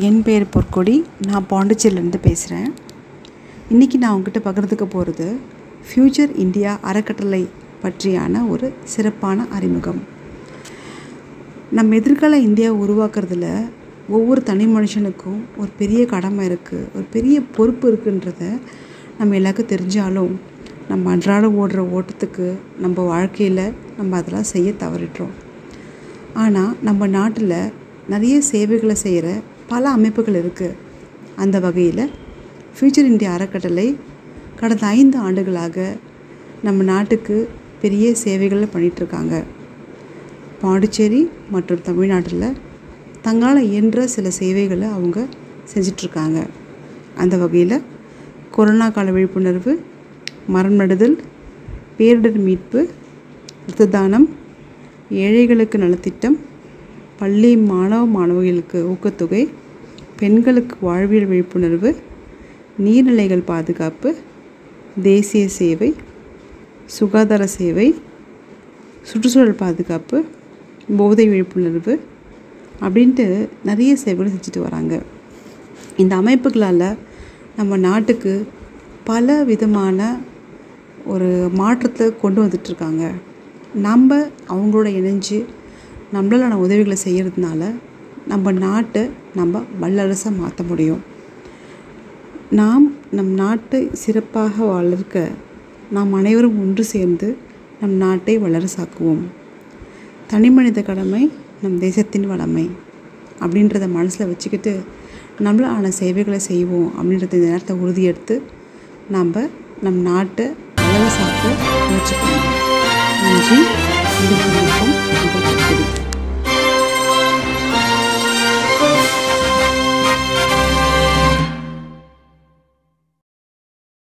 என் பேர் பொற்கொடி நான் பாண்டிச்சேரிலேருந்து பேசுகிறேன் இன்றைக்கி நான் உங்ககிட்ட பகிர்ந்துக்க போகிறது ஃப்யூச்சர் இந்தியா அறக்கட்டளை பற்றியான ஒரு சிறப்பான அறிமுகம் நம்ம எதிர்கால இந்தியாவை உருவாக்குறதுல ஒவ்வொரு தனி மனுஷனுக்கும் ஒரு பெரிய கடமை இருக்குது ஒரு பெரிய பொறுப்பு இருக்குன்றத நம்ம எல்லாருக்கும் தெரிஞ்சாலும் நம்ம அன்றாடம் ஓடுற ஓட்டத்துக்கு நம்ம வாழ்க்கையில் நம்ம அதெல்லாம் செய்ய தவறிடுறோம் ஆனால் நம்ம நாட்டில் நிறைய சேவைகளை செய்கிற பல அமைப்புகள் இருக்குது அந்த வகையில் ஃப்யூச்சர் இந்தியா அறக்கட்டளை கடந்த ஐந்து ஆண்டுகளாக நம்ம நாட்டுக்கு பெரிய சேவைகளை பண்ணிகிட்ருக்காங்க பாண்டிச்சேரி மற்றும் தமிழ்நாட்டில் தங்களால் இயன்ற சில சேவைகளை அவங்க செஞ்சிட்ருக்காங்க அந்த வகையில் கொரோனா கால விழிப்புணர்வு மரம் நடுதல் பேரிடர் மீட்பு இரத்த தானம் ஏழைகளுக்கு நலத்திட்டம் பள்ளி மாணவ மாணவிகளுக்கு ஊக்கத்தொகை பெண்களுக்கு வாழ்வியல் விழிப்புணர்வு நீர்நிலைகள் பாதுகாப்பு தேசிய சேவை சுகாதார சேவை சுற்றுச்சூழல் பாதுகாப்பு போதை விழிப்புணர்வு அப்படின்ட்டு நிறைய சேவைகள் செஞ்சுட்டு வராங்க இந்த அமைப்புகளால் நம்ம நாட்டுக்கு பல விதமான ஒரு மாற்றத்தை கொண்டு வந்துட்டுருக்காங்க நம்ம அவங்களோட இணைஞ்சு நம்மளாலான உதவிகளை செய்கிறதுனால நம்ம நாட்டை நம்ம வல்லரசாக மாற்ற முடியும் நாம் நம் நாட்டை சிறப்பாக வளர்க்க நாம் அனைவரும் ஒன்று சேர்ந்து நம் நாட்டை வல்லரசாக்குவோம் தனிமனித கடமை நம் தேசத்தின் வளமை அப்படின்றத மனசில் வச்சுக்கிட்டு நம்மளான சேவைகளை செய்வோம் அப்படின்றத இந்த நேரத்தை உறுதியெடுத்து நம்ம நம் நாட்டை வல்லரசாக்க முயற்சி பண்ணணும் நன்றி